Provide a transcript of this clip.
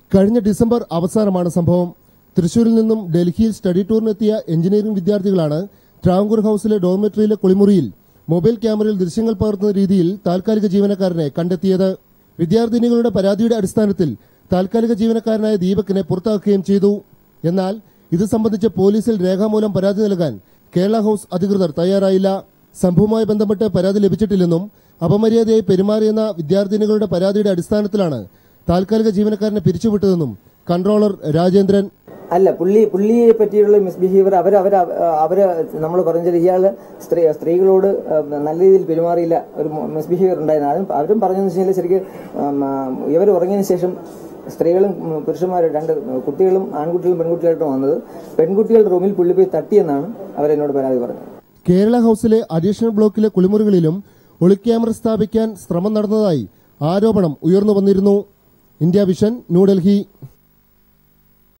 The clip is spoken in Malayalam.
കഴിഞ്ഞ ഡിസംബർ അവസാനമാണ് സംഭവം തൃശൂരിൽ നിന്നും ഡൽഹിയിൽ സ്റ്റഡി ടൂറിനെത്തിയ എഞ്ചിനീയറിംഗ് വിദ്യാർത്ഥികളാണ് ട്രാവങ്കൂർ ഹൌസിലെ ഡോർമെട്രിയിലെ കുളിമുറിയിൽ മൊബൈൽ ക്യാമറയിൽ ദൃശ്യങ്ങൾ പകർത്തുന്ന രീതിയിൽ താൽക്കാലിക ജീവനക്കാരനെ കണ്ടെത്തിയത് വിദ്യാർത്ഥിനികളുടെ പരാതിയുടെ അടിസ്ഥാനത്തിൽ താൽക്കാലിക ജീവനക്കാരനായ ദീപകിനെ പുറത്താക്കുകയും ചെയ്തു എന്നാൽ ഇത് സംബന്ധിച്ച് പോലീസിൽ രേഖാമൂലം പരാതി നൽകാൻ കേരള ഹൌസ് അധികൃതർ തയ്യാറായില്ല സംഭവവുമായി ബന്ധപ്പെട്ട് പരാതി ലഭിച്ചിട്ടില്ലെന്നും അപമര്യാദയായി പെരുമാറിയെന്ന വിദ്യാർത്ഥിനികളുടെ പരാതിയുടെ അടിസ്ഥാനത്തിലാണ് താൽക്കാലിക ജീവനക്കാരനെ പിരിച്ചുവിട്ടതെന്നും കൺട്രോളർ രാജേന്ദ്രൻ അല്ല പുള്ളി പുള്ളിയെ പറ്റിയുള്ള മിസ്ബിഹേവിയർ അവർ അവർ അവര് നമ്മൾ പറഞ്ഞത് ഇയാള് സ്ത്രീ സ്ത്രീകളോട് ഉം, നല്ല രീതിയിൽ പെരുമാറിയില്ല ഒരു മിസ്ബിഹേവിയർ ഉണ്ടായിരുന്നു അതും അവരും പറഞ്ഞതെന്ന് വെച്ചാൽ ശരിക്കും ഇവർ ഉറങ്ങിയതിനു ശേഷം സ്ത്രീകളും ഉം, പുരുഷന്മാരും രണ്ട് കുട്ടികളും ആൺകുട്ടികളും പെൺകുട്ടികളായിട്ടും വന്നത് പെൺകുട്ടികളുടെ റൂമിൽ പുള്ളി പോയി തട്ടിയെന്നാണ് അവരെന്നോട് പരാതി പറഞ്ഞത് കേരള ഹൌസിലെ അഡീഷണൽ ബ്ലോക്കിലെ കുളിമുറികളിലും ഒളിക്യാമറ സ്ഥാപിക്കാൻ ശ്രമം നടന്നതായി ആരോപണം ഉയർന്നു വന്നിരുന്നു ഇന്ത്യ വിഷൻ ന്യൂഡൽഹി